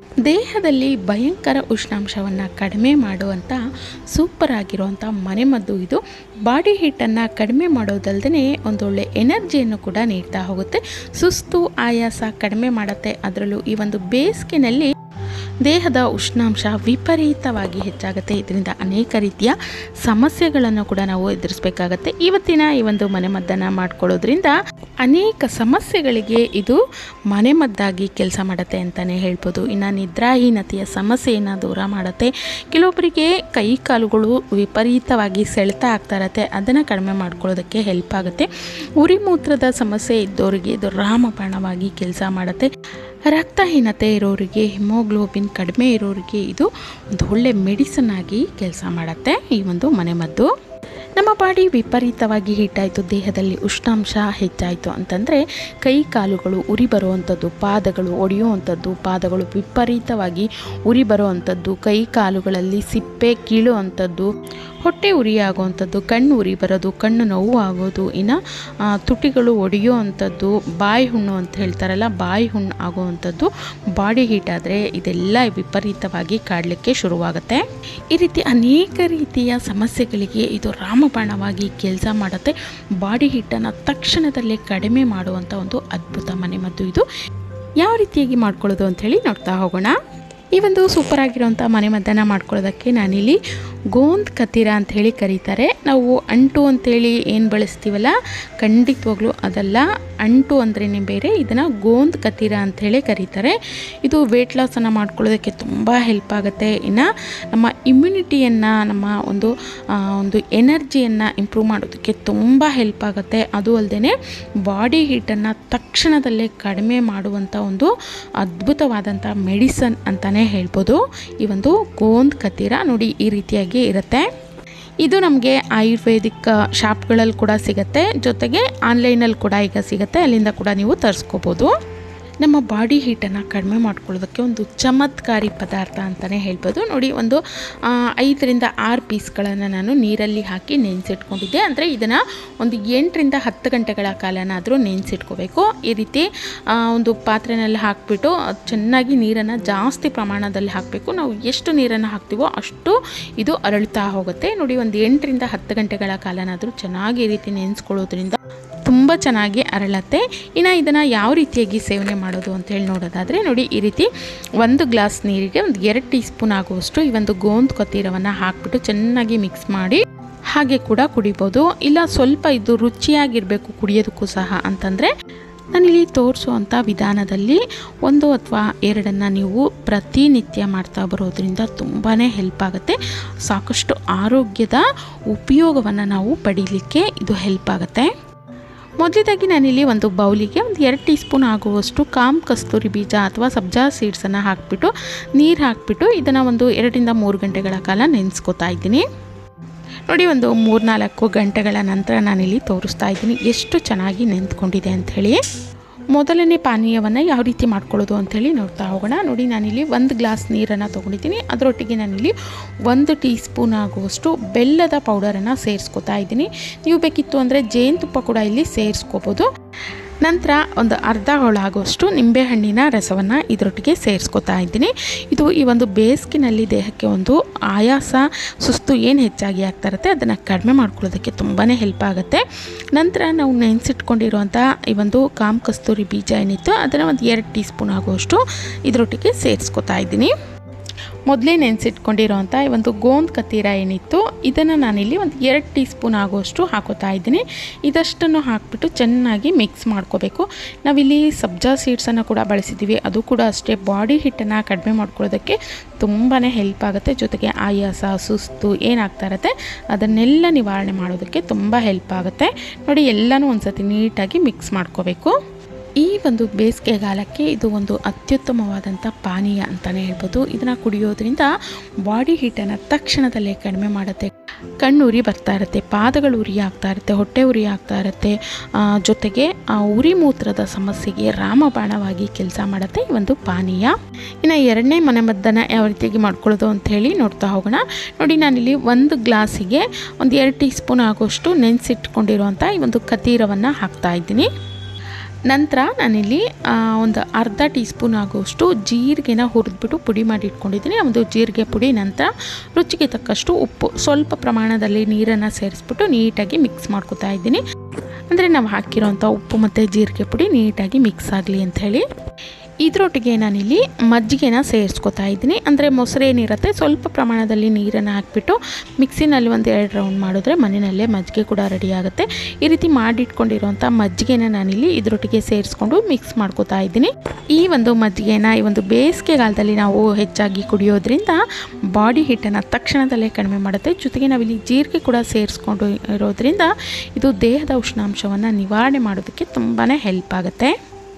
ದೇಹದಲ್ಲಿ ಭಯಂಕರ ಉಷ್ಣಾಂಶವನ್ನು ಕಡಿಮೆ ಮಾಡುವಂಥ ಸೂಪರ್ ಆಗಿರುವಂಥ ಮನೆಮದ್ದು ಇದು ಬಾಡಿ ಹೀಟನ್ನು ಕಡಿಮೆ ಮಾಡೋದಲ್ಲದೆ ಒಂದೊಳ್ಳೆ ಎನರ್ಜಿಯನ್ನು ಕೂಡ ನೀಡ್ತಾ ಹೋಗುತ್ತೆ ಸುಸ್ತು ಆಯಾಸ ಕಡಿಮೆ ಮಾಡುತ್ತೆ ಅದರಲ್ಲೂ ಈ ಒಂದು ಬೇಸಿಗೆನಲ್ಲಿ ದೇಹದ ಉಷ್ಣಾಂಶ ವಿಪರೀತವಾಗಿ ಹೆಚ್ಚಾಗುತ್ತೆ ಇದರಿಂದ ಅನೇಕ ರೀತಿಯ ಸಮಸ್ಯೆಗಳನ್ನು ಕೂಡ ನಾವು ಎದುರಿಸಬೇಕಾಗತ್ತೆ ಇವತ್ತಿನ ಈ ಒಂದು ಮನೆಮದ್ದನ್ನು ಮಾಡ್ಕೊಳ್ಳೋದ್ರಿಂದ ಅನೇಕ ಸಮಸ್ಯೆಗಳಿಗೆ ಇದು ಮನೆಮದ್ದಾಗಿ ಕೆಲಸ ಮಾಡುತ್ತೆ ಅಂತಲೇ ಹೇಳ್ಬೋದು ಇನ್ನು ನಿದ್ರಾಹೀನತೆಯ ಸಮಸ್ಯೆಯನ್ನು ದೂರ ಮಾಡುತ್ತೆ ಕೆಲವೊಬ್ಬರಿಗೆ ಕೈ ಕಾಲುಗಳು ವಿಪರೀತವಾಗಿ ಸೆಳೆತ ಆಗ್ತಾ ಇರತ್ತೆ ಅದನ್ನು ಕಡಿಮೆ ಮಾಡ್ಕೊಳ್ಳೋದಕ್ಕೆ ಹೆಲ್ಪ್ ಆಗುತ್ತೆ ಉರಿ ಮೂತ್ರದ ಸಮಸ್ಯೆ ಇದ್ದವರಿಗೆ ಇದು ರಾಮಬಾಣವಾಗಿ ಕೆಲಸ ಮಾಡುತ್ತೆ ರಕ್ತಹೀನತೆ ಇರೋರಿಗೆ ಹಿಮೋಗ್ಲೋಬಿನ್ ಕಡಿಮೆ ಇರೋರಿಗೆ ಇದು ಒಂದು ಒಳ್ಳೆ ಮೆಡಿಸನ್ ಆಗಿ ಕೆಲಸ ಮಾಡುತ್ತೆ ಈ ಒಂದು ಮನೆಮದ್ದು ನಮ್ಮ ಬಾಡಿ ವಿಪರೀತವಾಗಿ ಹೀಟಾಯಿತು ದೇಹದಲ್ಲಿ ಉಷ್ಣಾಂಶ ಹೆಚ್ಚಾಯಿತು ಅಂತಂದರೆ ಕೈ ಕಾಲುಗಳು ಉರಿ ಬರುವಂಥದ್ದು ಪಾದಗಳು ಒಡೆಯುವಂಥದ್ದು ಪಾದಗಳು ವಿಪರೀತವಾಗಿ ಉರಿ ಬರುವಂಥದ್ದು ಕೈ ಕಾಲುಗಳಲ್ಲಿ ಸಿಪ್ಪೆ ಕೀಳುವಂಥದ್ದು ಹೊಟ್ಟೆ ಉರಿ ಆಗುವಂಥದ್ದು ಕಣ್ಣು ಉರಿ ಬರೋದು ಕಣ್ಣು ನೋವು ಆಗೋದು ಇನ್ನು ಆ, ತುಟಿಗಳು ಒಡೆಯುವಂಥದ್ದು ಬಾಯಿ ಹುಣ್ಣು ಅಂತ ಹೇಳ್ತಾರಲ್ಲ ಬಾಯಿ ಹುಣ್ಣು ಆಗುವಂಥದ್ದು ಬಾಡಿ ಹೀಟ್ ಆದರೆ ಇದೆಲ್ಲ ವಿಪರೀತವಾಗಿ ಕಾಡಲಿಕ್ಕೆ ಶುರುವಾಗುತ್ತೆ ಈ ರೀತಿ ಅನೇಕ ರೀತಿಯ ಸಮಸ್ಯೆಗಳಿಗೆ ಇದು ರಾಮಬಾಣವಾಗಿ ಕೆಲಸ ಮಾಡುತ್ತೆ ಬಾಡಿ ಹೀಟನ್ನು ತಕ್ಷಣದಲ್ಲೇ ಕಡಿಮೆ ಮಾಡುವಂಥ ಒಂದು ಅದ್ಭುತ ಮನೆಮದ್ದು ಇದು ಯಾವ ರೀತಿಯಾಗಿ ಮಾಡ್ಕೊಳ್ಳೋದು ಅಂಥೇಳಿ ನೋಡ್ತಾ ಹೋಗೋಣ ಈ ಒಂದು ಸೂಪರ್ ಆಗಿರೋಂಥ ಮನೆಮದ್ದನ್ನು ಮಾಡ್ಕೊಳ್ಳೋದಕ್ಕೆ ನಾನಿಲ್ಲಿ ಗೋಂದ್ ಕತೀರ ಅಂಥೇಳಿ ಕರೀತಾರೆ ನಾವು ಅಂಟು ಅಂಥೇಳಿ ಏನು ಬಳಸ್ತೀವಲ್ಲ ಖಂಡಿತವಾಗ್ಲೂ ಅದಲ್ಲ ಅಂಟು ಅಂದ್ರೇ ಬೇರೆ ಇದನ್ನು ಗೋಂದ್ ಕತೀರ ಅಂಥೇಳಿ ಕರೀತಾರೆ ಇದು ವೆಯ್ಟ್ ಲಾಸನ್ನು ಮಾಡ್ಕೊಳ್ಳೋದಕ್ಕೆ ತುಂಬ ಹೆಲ್ಪ್ ಆಗುತ್ತೆ ಇನ್ನು ನಮ್ಮ ಇಮ್ಯುನಿಟಿಯನ್ನು ನಮ್ಮ ಒಂದು ಆ, ಒಂದು ಎನರ್ಜಿಯನ್ನು ಇಂಪ್ರೂವ್ ಮಾಡೋದಕ್ಕೆ ತುಂಬ ಹೆಲ್ಪ್ ಆಗುತ್ತೆ ಅದು ಅಲ್ಲದೆ ಬಾಡಿ ಹೀಟನ್ನು ತಕ್ಷಣದಲ್ಲೇ ಕಡಿಮೆ ಮಾಡುವಂಥ ಒಂದು ಅದ್ಭುತವಾದಂಥ ಮೆಡಿಸನ್ ಅಂತಲೇ ಹೇಳ್ಬೋದು ಈ ಒಂದು ಗೋಂದ್ ಕತೀರ ನೋಡಿ ಈ ರೀತಿಯಾಗಿ ಇರುತ್ತೆ ಇದು ನಮಗೆ ಆಯುರ್ವೇದಿಕ್ ಶಾಪ್ಗಳಲ್ಲಿ ಕೂಡ ಸಿಗುತ್ತೆ ಜೊತೆಗೆ ಆನ್ಲೈನಲ್ಲಿ ಕೂಡ ಈಗ ಸಿಗುತ್ತೆ ಅಲ್ಲಿಂದ ಕೂಡ ನೀವು ತರಿಸ್ಕೋಬೋದು ನಮ್ಮ ಬಾಡಿ ಹೀಟನ್ನು ಕಡಿಮೆ ಮಾಡ್ಕೊಳ್ಳೋದಕ್ಕೆ ಒಂದು ಚಮತ್ಕಾರಿ ಪದಾರ್ಥ ಅಂತಲೇ ಹೇಳ್ಬೋದು ನೋಡಿ ಒಂದು ಆ, ಐದರಿಂದ ಆರು ಪೀಸ್ಗಳನ್ನು ನಾನು ನೀರಲ್ಲಿ ಹಾಕಿ ನೆನೆಸಿಟ್ಕೊಂಡಿದ್ದೆ ಅಂದರೆ ಇದನ್ನು ಒಂದು ಎಂಟರಿಂದ ಹತ್ತು ಗಂಟೆಗಳ ಕಾಲನಾದರೂ ನೆನೆಸಿಟ್ಕೋಬೇಕು ಈ ರೀತಿ ಆ, ಒಂದು ಪಾತ್ರೆನಲ್ಲಿ ಹಾಕಿಬಿಟ್ಟು ಚೆನ್ನಾಗಿ ನೀರನ್ನು ಜಾಸ್ತಿ ಪ್ರಮಾಣದಲ್ಲಿ ಹಾಕಬೇಕು ನಾವು ಎಷ್ಟು ನೀರನ್ನು ಹಾಕ್ತೀವೋ ಅಷ್ಟು ಇದು ಅರಳ್ತಾ ಹೋಗುತ್ತೆ ನೋಡಿ ಒಂದು ಎಂಟರಿಂದ ಹತ್ತು ಗಂಟೆಗಳ ಕಾಲನಾದರೂ ಚೆನ್ನಾಗಿ ಈ ರೀತಿ ನೆನೆಸ್ಕೊಳ್ಳೋದ್ರಿಂದ ತುಂಬ ಚೆನ್ನಾಗಿ ಅರಳತ್ತೆ ಇನ್ನು ಇದನ್ನು ಯಾವ ರೀತಿಯಾಗಿ ಸೇವನೆ ಮಾಡೋದು ಅಂತ ಹೇಳಿ ನೋಡೋದಾದರೆ ನೋಡಿ ಈ ರೀತಿ ಒಂದು ಗ್ಲಾಸ್ ನೀರಿಗೆ ಒಂದು ಎರಡು ಟೀ ಸ್ಪೂನ್ ಆಗುವಷ್ಟು ಈ ಒಂದು ಗೋಂದ್ ಕೊತ್ತೀರವನ್ನು ಹಾಕ್ಬಿಟ್ಟು ಚೆನ್ನಾಗಿ ಮಿಕ್ಸ್ ಮಾಡಿ ಹಾಗೆ ಕೂಡ ಕುಡಿಬೋದು ಇಲ್ಲ ಸ್ವಲ್ಪ ಇದು ರುಚಿಯಾಗಿರಬೇಕು ಕುಡಿಯೋದಕ್ಕೂ ಸಹ ಅಂತಂದರೆ ನಾನಿಲ್ಲಿ ತೋರಿಸುವಂಥ ವಿಧಾನದಲ್ಲಿ ಒಂದು ಅಥವಾ ಎರಡನ್ನು ನೀವು ಪ್ರತಿನಿತ್ಯ ಮಾಡ್ತಾ ಬರೋದ್ರಿಂದ ತುಂಬಾ ಹೆಲ್ಪ್ ಆಗುತ್ತೆ ಸಾಕಷ್ಟು ಆರೋಗ್ಯದ ಉಪಯೋಗವನ್ನು ನಾವು ಪಡೀಲಿಕ್ಕೆ ಇದು ಹೆಲ್ಪ್ ಆಗುತ್ತೆ ಮೊದಲಿದಾಗಿ ನಾನಿಲ್ಲಿ ಒಂದು ಬೌಲಿಗೆ ಒಂದು ಎರಡು ಟೀ ಸ್ಪೂನ್ ಆಗುವಷ್ಟು ಕಾಮ್ ಕಸ್ತೂರಿ ಬೀಜ ಅಥವಾ ಸಬ್ಜಾ ಸೀಡ್ಸನ್ನು ಹಾಕಿಬಿಟ್ಟು ನೀರು ಹಾಕಿಬಿಟ್ಟು ಇದನ್ನು ಒಂದು ಎರಡರಿಂದ ಮೂರು ಗಂಟೆಗಳ ಕಾಲ ನೆನೆಸ್ಕೊತಾ ಇದ್ದೀನಿ ನೋಡಿ ಒಂದು ಮೂರ್ನಾಲ್ಕು ಗಂಟೆಗಳ ನಂತರ ನಾನಿಲ್ಲಿ ತೋರಿಸ್ತಾ ಇದ್ದೀನಿ ಎಷ್ಟು ಚೆನ್ನಾಗಿ ನೆಂದ್ಕೊಂಡಿದೆ ಅಂಥೇಳಿ ಮೊದಲನೇ ಪಾನೀಯವನ್ನು ಯಾವ ರೀತಿ ಮಾಡ್ಕೊಳ್ಳೋದು ಅಂಥೇಳಿ ನೋಡ್ತಾ ಹೋಗೋಣ ನೋಡಿ ನಾನಿಲ್ಲಿ ಒಂದು ಗ್ಲಾಸ್ ನೀರನ್ನು ತೊಗೊಂಡಿದ್ದೀನಿ ಅದರೊಟ್ಟಿಗೆ ನಾನಿಲ್ಲಿ ಒಂದು ಟೀ ಸ್ಪೂನ್ ಆಗುವಷ್ಟು ಬೆಲ್ಲದ ಪೌಡರನ್ನು ಸೇರಿಸ್ಕೊತಾ ಇದ್ದೀನಿ ನೀವು ಬೇಕಿತ್ತು ಅಂದರೆ ಜೇನುತುಪ್ಪ ಕೂಡ ಇಲ್ಲಿ ಸೇರಿಸ್ಕೋಬೋದು ನಂತರ ಒಂದು ಅರ್ಧ ಹೋಳಾಗುವಷ್ಟು ನಿಂಬೆಹಣ್ಣಿನ ರಸವನ್ನು ಇದರೊಟ್ಟಿಗೆ ಸೇರಿಸ್ಕೊತಾ ಇದ್ದೀನಿ ಇದು ಈ ಒಂದು ಬೇಸಿಗೆನಲ್ಲಿ ದೇಹಕ್ಕೆ ಒಂದು ಆಯಾಸ ಸುಸ್ತು ಏನು ಹೆಚ್ಚಾಗಿ ಆಗ್ತಾ ಇರುತ್ತೆ ಅದನ್ನು ಕಡಿಮೆ ಮಾಡ್ಕೊಳ್ಳೋದಕ್ಕೆ ತುಂಬಾ ಹೆಲ್ಪ್ ಆಗುತ್ತೆ ನಂತರ ನಾವು ನೆನೆಸಿಟ್ಕೊಂಡಿರುವಂಥ ಈ ಒಂದು ಕಾಮ್ ಕಸ್ತೂರಿ ಬೀಜ ಏನಿತ್ತು ಅದನ್ನು ಒಂದು ಎರಡು ಟೀ ಸ್ಪೂನ್ ಆಗುವಷ್ಟು ಇದರೊಟ್ಟಿಗೆ ಸೇರಿಸ್ಕೊತಾ ಇದ್ದೀನಿ ಮೊದಲೇ ನೆನೆಸಿಟ್ಕೊಂಡಿರೋಂಥ ಈ ಒಂದು ಗೋಂದ್ ಕತೀರ ಏನಿತ್ತು ಇದನ್ನು ನಾನಿಲ್ಲಿ ಒಂದು ಎರಡು ಟೀ ಸ್ಪೂನ್ ಆಗುವಷ್ಟು ಹಾಕೋತಾ ಇದ್ದೀನಿ ಇದಷ್ಟನ್ನು ಹಾಕಿಬಿಟ್ಟು ಚೆನ್ನಾಗಿ ಮಿಕ್ಸ್ ಮಾಡ್ಕೋಬೇಕು ನಾವಿಲ್ಲಿ ಸಬ್ಜಾ ಸೀಡ್ಸನ್ನು ಕೂಡ ಬಳಸಿದ್ದೀವಿ ಅದು ಕೂಡ ಅಷ್ಟೇ ಬಾಡಿ ಹಿಟ್ಟನ್ನು ಕಡಿಮೆ ಮಾಡ್ಕೊಳ್ಳೋದಕ್ಕೆ ತುಂಬಾ ಹೆಲ್ಪ್ ಆಗುತ್ತೆ ಜೊತೆಗೆ ಆಯಾಸ ಸುಸ್ತು ಏನಾಗ್ತಾ ಇರುತ್ತೆ ಅದನ್ನೆಲ್ಲ ನಿವಾರಣೆ ಮಾಡೋದಕ್ಕೆ ತುಂಬ ಹೆಲ್ಪ್ ಆಗುತ್ತೆ ನೋಡಿ ಎಲ್ಲನೂ ಒಂದ್ಸತಿ ನೀಟಾಗಿ ಮಿಕ್ಸ್ ಮಾಡ್ಕೋಬೇಕು ಈ ಒಂದು ಬೇಸಿಗೆಗಾಲಕ್ಕೆ ಇದು ಒಂದು ಅತ್ಯುತ್ತಮವಾದಂಥ ಪಾನೀಯ ಅಂತಲೇ ಹೇಳ್ಬೋದು ಇದನ್ನು ಕುಡಿಯೋದ್ರಿಂದ ಬಾಡಿ ಹೀಟನ್ನು ತಕ್ಷಣದಲ್ಲೇ ಕಡಿಮೆ ಮಾಡುತ್ತೆ ಕಣ್ಣು ಉರಿ ಬರ್ತಾ ಇರುತ್ತೆ ಪಾದಗಳು ಉರಿ ಆಗ್ತಾ ಇರುತ್ತೆ ಹೊಟ್ಟೆ ಉರಿ ಆಗ್ತಾ ಇರುತ್ತೆ ಆ, ಜೊತೆಗೆ ಆ ಉರಿ ಮೂತ್ರದ ಸಮಸ್ಯೆಗೆ ರಾಮಬಾಣವಾಗಿ ಕೆಲಸ ಮಾಡುತ್ತೆ ಈ ಒಂದು ಪಾನೀಯ ಇನ್ನು ಎರಡನೇ ಮನೆಮದ್ದನ್ನು ಯಾವ ರೀತಿಯಾಗಿ ಮಾಡ್ಕೊಳ್ಳೋದು ಅಂತ ಹೇಳಿ ನೋಡ್ತಾ ಹೋಗೋಣ ನೋಡಿ ನಾನಿಲ್ಲಿ ಒಂದು ಗ್ಲಾಸಿಗೆ ಒಂದು ಎರಡು ಟೀ ಸ್ಪೂನ್ ಆಗೋಷ್ಟು ನೆನೆಸಿಟ್ಕೊಂಡಿರುವಂಥ ಈ ಒಂದು ಕತೀರವನ್ನು ಹಾಕ್ತಾ ಇದ್ದೀನಿ ನಂತರ ನಾನಿಲ್ಲಿ ಆ, ಒಂದು ಅರ್ಧ ಟೀ ಸ್ಪೂನ್ ಆಗುವಷ್ಟು ಜೀರಿಗೆನ ಹುರಿದ್ಬಿಟ್ಟು ಪುಡಿ ಮಾಡಿ ಇಟ್ಕೊಂಡಿದ್ದೀನಿ ಒಂದು ಜೀರಿಗೆ ಪುಡಿ ನಂತರ ರುಚಿಗೆ ತಕ್ಕಷ್ಟು ಉಪ್ಪು ಸ್ವಲ್ಪ ಪ್ರಮಾಣದಲ್ಲಿ ನೀರನ್ನು ಸೇರಿಸ್ಬಿಟ್ಟು ನೀಟಾಗಿ ಮಿಕ್ಸ್ ಮಾಡ್ಕೊತಾ ಇದ್ದೀನಿ ಅಂದರೆ ನಾವು ಹಾಕಿರೋಂಥ ಉಪ್ಪು ಮತ್ತು ಜೀರಿಗೆ ಪುಡಿ ನೀಟಾಗಿ ಮಿಕ್ಸ್ ಆಗಲಿ ಅಂಥೇಳಿ ಇದರೊಟ್ಟಿಗೆ ನಾನಿಲ್ಲಿ ಮಜ್ಜಿಗೆನ ಸೇರಿಸ್ಕೊತಾ ಇದ್ದೀನಿ ಅಂದರೆ ಮೊಸರು ಏನಿರುತ್ತೆ ಸ್ವಲ್ಪ ಪ್ರಮಾಣದಲ್ಲಿ ನೀರನ್ನು ಹಾಕಿಬಿಟ್ಟು ಮಿಕ್ಸಿನಲ್ಲಿ ಒಂದು ಎರಡು ರೌಂಡ್ ಮಾಡಿದ್ರೆ ಮನೆಯಲ್ಲೇ ಮಜ್ಜಿಗೆ ಕೂಡ ರೆಡಿ ಆಗುತ್ತೆ ಈ ರೀತಿ ಮಾಡಿಟ್ಕೊಂಡಿರೋಂಥ ಮಜ್ಜಿಗೆನ ನಾನಿಲ್ಲಿ ಇದರೊಟ್ಟಿಗೆ ಸೇರಿಸ್ಕೊಂಡು ಮಿಕ್ಸ್ ಮಾಡ್ಕೊತಾ ಇದ್ದೀನಿ ಈ ಒಂದು ಮಜ್ಜಿಗೆನ ಈ ಒಂದು ಬೇಸಿಗೆಗಾಲದಲ್ಲಿ ನಾವು ಹೆಚ್ಚಾಗಿ ಕುಡಿಯೋದ್ರಿಂದ ಬಾಡಿ ಹಿಟ್ಟನ್ನು ತಕ್ಷಣದಲ್ಲೇ ಕಡಿಮೆ ಮಾಡುತ್ತೆ ಜೊತೆಗೆ ನಾವಿಲ್ಲಿ ಜೀರಿಗೆ ಕೂಡ ಸೇರಿಸ್ಕೊಂಡು ಇರೋದ್ರಿಂದ ಇದು ದೇಹದ ಉಷ್ಣಾಂಶವನ್ನು ನಿವಾರಣೆ ಮಾಡೋದಕ್ಕೆ ತುಂಬಾ ಹೆಲ್ಪ್ ಆಗುತ್ತೆ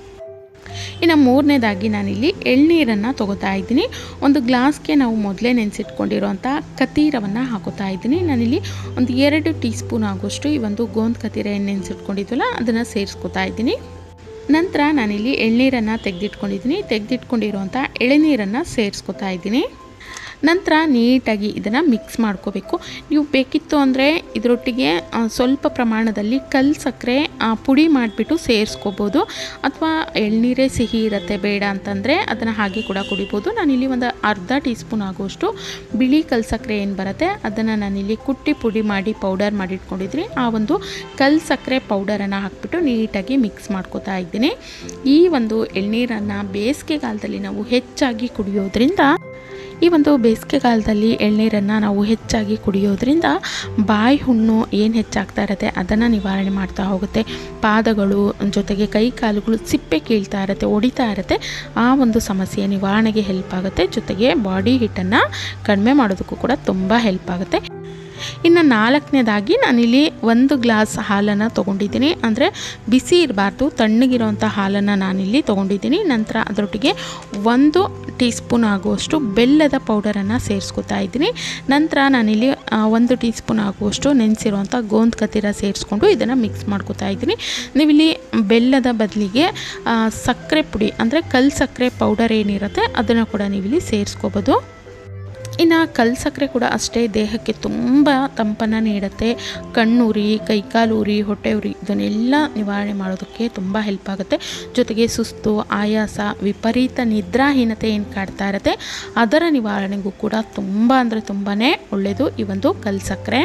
ಇನ್ನು ಮೂರನೇದಾಗಿ ನಾನಿಲ್ಲಿ ಎಳ್ನೀರನ್ನು ತೊಗೋತಾ ಇದ್ದೀನಿ ಒಂದು ಗ್ಲಾಸ್ಗೆ ನಾವು ಮೊದಲೇ ನೆನೆಸಿಟ್ಕೊಂಡಿರೋಂಥ ಕತೀರವನ್ನು ಹಾಕೋತಾ ಇದ್ದೀನಿ ನಾನಿಲ್ಲಿ ಒಂದು ಎರಡು ಟೀ ಸ್ಪೂನ್ ಆಗುವಷ್ಟು ಈ ಒಂದು ಗೋಂದ್ ಕತೀರ ಏನು ನೆನೆಸಿಟ್ಕೊಂಡಿದ್ವಲ್ಲ ಅದನ್ನು ಸೇರಿಸ್ಕೊತಾ ಇದ್ದೀನಿ ನಂತರ ನಾನಿಲ್ಲಿ ಎಳ್ನೀರನ್ನು ತೆಗೆದಿಟ್ಕೊಂಡಿದ್ದೀನಿ ತೆಗೆದಿಟ್ಕೊಂಡಿರೋಂಥ ಎಳೆನೀರನ್ನು ಸೇರಿಸ್ಕೊತಾ ಇದ್ದೀನಿ ನಂತರ ನೀಟಾಗಿ ಇದನ್ನು ಮಿಕ್ಸ್ ಮಾಡ್ಕೋಬೇಕು ನೀವು ಬೇಕಿತ್ತು ಅಂದರೆ ಇದರೊಟ್ಟಿಗೆ ಆ, ಸ್ವಲ್ಪ ಪ್ರಮಾಣದಲ್ಲಿ ಕಲ್ಲು ಸಕ್ಕರೆ ಆ, ಪುಡಿ ಮಾಡಿಬಿಟ್ಟು ಸೇರಿಸ್ಕೋಬೋದು ಅಥವಾ ಎಳ್ನೀರೇ ಸಿಹಿ ಇರುತ್ತೆ ಬೇಡ ಅಂತಂದರೆ ಅದನ್ನು ಹಾಗೆ ಕೂಡ ಕುಡಿಬೋದು ನಾನಿಲ್ಲಿ ಒಂದು ಅರ್ಧ ಟೀ ಸ್ಪೂನ್ ಆಗುವಷ್ಟು ಬಿಳಿ ಕಲ್ಲು ಸಕ್ಕರೆ ಏನು ಬರುತ್ತೆ ಅದನ್ನು ನಾನಿಲ್ಲಿ ಕುಟ್ಟಿ ಪುಡಿ ಮಾಡಿ ಪೌಡರ್ ಮಾಡಿ ಇಟ್ಕೊಂಡಿದ್ದೀನಿ ಆ ಒಂದು ಕಲ್ಲು ಸಕ್ಕರೆ ಪೌಡರನ್ನು ಹಾಕ್ಬಿಟ್ಟು ನೀಟಾಗಿ ಮಿಕ್ಸ್ ಮಾಡ್ಕೋತಾ ಇದ್ದೀನಿ ಈ ಒಂದು ಎಳ್ನೀರನ್ನು ಬೇಸಿಗೆಗಾಲದಲ್ಲಿ ನಾವು ಹೆಚ್ಚಾಗಿ ಕುಡಿಯೋದ್ರಿಂದ ಈ ಒಂದು ಬೇಸಿಗೆಗಾಲದಲ್ಲಿ ಎಳ್ನೀರನ್ನು ನಾವು ಹೆಚ್ಚಾಗಿ ಕುಡಿಯೋದ್ರಿಂದ ಬಾಯಿ ಹುಣ್ಣು ಏನು ಹೆಚ್ಚಾಗ್ತಾ ಇರುತ್ತೆ ಅದನ್ನು ನಿವಾರಣೆ ಮಾಡ್ತಾ ಹೋಗುತ್ತೆ ಪಾದಗಳು ಜೊತೆಗೆ ಕೈ ಕಾಲುಗಳು ಸಿಪ್ಪೆ ಕೀಳ್ತಾ ಇರುತ್ತೆ ಒಡಿತಾ ಇರುತ್ತೆ ಆ ಒಂದು ಸಮಸ್ಯೆ ನಿವಾರಣೆಗೆ ಹೆಲ್ಪ್ ಆಗುತ್ತೆ ಜೊತೆಗೆ ಬಾಡಿ ಹಿಟ್ಟನ್ನು ಕಡಿಮೆ ಮಾಡೋದಕ್ಕೂ ಕೂಡ ತುಂಬ ಹೆಲ್ಪ್ ಆಗುತ್ತೆ ಇನ್ನು ನಾಲ್ಕನೇದಾಗಿ ನಾನಿಲ್ಲಿ ಒಂದು ಗ್ಲಾಸ್ ಹಾಲನ್ನು ತೊಗೊಂಡಿದ್ದೀನಿ ಅಂದರೆ ಬಿಸಿ ಇರಬಾರ್ದು ತಣ್ಣಗಿರೋಂಥ ಹಾಲನ್ನು ನಾನಿಲ್ಲಿ ತೊಗೊಂಡಿದ್ದೀನಿ ನಂತರ ಅದರೊಟ್ಟಿಗೆ ಒಂದು ಟೀ ಸ್ಪೂನ್ ಆಗುವಷ್ಟು ಬೆಲ್ಲದ ಪೌಡರನ್ನು ಸೇರಿಸ್ಕೊತಾ ಇದ್ದೀನಿ ನಂತರ ನಾನಿಲ್ಲಿ ಆ, ಒಂದು ಟೀ ಸ್ಪೂನ್ ಆಗುವಷ್ಟು ನೆನೆಸಿರುವಂಥ ಗೋಂದ್ ಕತೀರ ಸೇರಿಸ್ಕೊಂಡು ಇದನ್ನು ಮಿಕ್ಸ್ ಮಾಡ್ಕೊತಾ ಇದ್ದೀನಿ ನೀವಿಲ್ಲಿ ಬೆಲ್ಲದ ಬದಲಿಗೆ ಆ, ಸಕ್ಕರೆ ಪುಡಿ ಅಂದರೆ ಕಲ್ಲು ಸಕ್ಕರೆ ಪೌಡರ್ ಏನಿರುತ್ತೆ ಅದನ್ನು ಕೂಡ ನೀವಿಲ್ಲಿ ಸೇರಿಸ್ಕೋಬೋದು ಇನ್ನು ಕಲ್ಲು ಸಕ್ಕರೆ ಕೂಡ ಅಷ್ಟೇ ದೇಹಕ್ಕೆ ತುಂಬ ತಂಪನ್ನು ನೀಡುತ್ತೆ ಕಣ್ಣುರಿ ಕೈಕಾಲು ಉರಿ ಹೊಟ್ಟೆ ಉರಿ ಇದನ್ನೆಲ್ಲ ನಿವಾರಣೆ ಮಾಡೋದಕ್ಕೆ ತುಂಬ ಹೆಲ್ಪ್ ಆಗುತ್ತೆ ಜೊತೆಗೆ ಸುಸ್ತು ಆಯಾಸ ವಿಪರೀತ ನಿದ್ರಾಹೀನತೆ ಏನು ಕಾಡ್ತಾ ಇರುತ್ತೆ ಅದರ ನಿವಾರಣೆಗೂ ಕೂಡ ತುಂಬ ಅಂದರೆ ತುಂಬಾ ಒಳ್ಳೆಯದು ಈ ಒಂದು ಕಲ್ಲು ಸಕ್ಕರೆ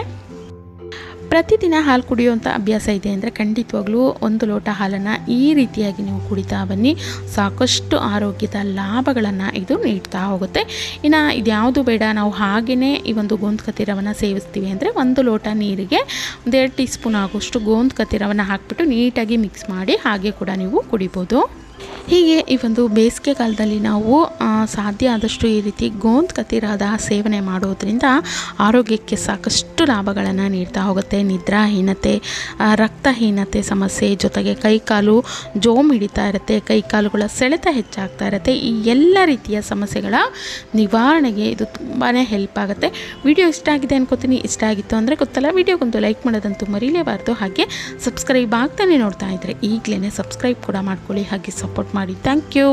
ಪ್ರತಿದಿನ ಹಾಲು ಕುಡಿಯುವಂಥ ಅಭ್ಯಾಸ ಇದೆ ಅಂದರೆ ಖಂಡಿತವಾಗ್ಲೂ ಒಂದು ಲೋಟ ಹಾಲನ್ನು ಈ ರೀತಿಯಾಗಿ ನೀವು ಕುಡಿತಾ ಬನ್ನಿ ಸಾಕಷ್ಟು ಆರೋಗ್ಯದ ಲಾಭಗಳನ್ನು ಇದು ನೀಡ್ತಾ ಹೋಗುತ್ತೆ ಇನ್ನು ಇದ್ಯಾವುದು ಬೇಡ ನಾವು ಹಾಗೆಯೇ ಈ ಒಂದು ಗೋಂದ್ ಕತೀರವನ್ನು ಸೇವಿಸ್ತೀವಿ ಅಂದರೆ ಒಂದು ಲೋಟ ನೀರಿಗೆ ಒಂದೆರಡು ಟೀ ಸ್ಪೂನ್ ಆಗುವಷ್ಟು ಗೋಂದ್ ಕತೀರವನ್ನು ಹಾಕಿಬಿಟ್ಟು ನೀಟಾಗಿ ಮಿಕ್ಸ್ ಮಾಡಿ ಹಾಗೆ ಕೂಡ ನೀವು ಕುಡಿಬೋದು ಹೀಗೆ ಈ ಒಂದು ಬೇಸಿಗೆ ಕಾಲದಲ್ಲಿ ನಾವು ಆ, ಸಾಧ್ಯ ಆದಷ್ಟು ಈ ರೀತಿ ಗೋಂದ್ ಕತೀರಾದ ಸೇವನೆ ಮಾಡೋದ್ರಿಂದ ಆರೋಗ್ಯಕ್ಕೆ ಸಾಕಷ್ಟು ಲಾಭಗಳನ್ನು ನೀಡ್ತಾ ಹೋಗುತ್ತೆ ನಿದ್ರಾಹೀನತೆ ಆ, ರಕ್ತಹೀನತೆ ಸಮಸ್ಯೆ ಜೊತೆಗೆ ಕೈಕಾಲು ಜೋಮ್ ಹಿಡಿತಾ ಇರುತ್ತೆ ಕೈಕಾಲುಗಳ ಸೆಳೆತ ಹೆಚ್ಚಾಗ್ತಾ ಇರುತ್ತೆ ಈ ಎಲ್ಲ ರೀತಿಯ ಸಮಸ್ಯೆಗಳ ನಿವಾರಣೆಗೆ ಇದು ತುಂಬಾ ಹೆಲ್ಪ್ ಆಗುತ್ತೆ ವಿಡಿಯೋ ಇಷ್ಟ ಆಗಿದೆ ಅನ್ಕೋತೀನಿ ಇಷ್ಟ ಆಗಿತ್ತು ಅಂದರೆ ಗೊತ್ತಲ್ಲ ವಿಡಿಯೋಗೊಂದು ಲೈಕ್ ಮಾಡೋದಂತೂ ಮರೀಲೇಬಾರ್ದು ಹಾಗೆ ಸಬ್ಸ್ಕ್ರೈಬ್ ಆಗ್ತಾನೆ ನೋಡ್ತಾ ಇದ್ದರೆ ಈಗಲೇ ಸಬ್ಸ್ಕ್ರೈಬ್ ಕೂಡ ಮಾಡ್ಕೊಳ್ಳಿ ಹಾಗೆ ಸಪೋರ್ಟ್ ಮಾಡಿ ಥ್ಯಾಂಕ್ ಯು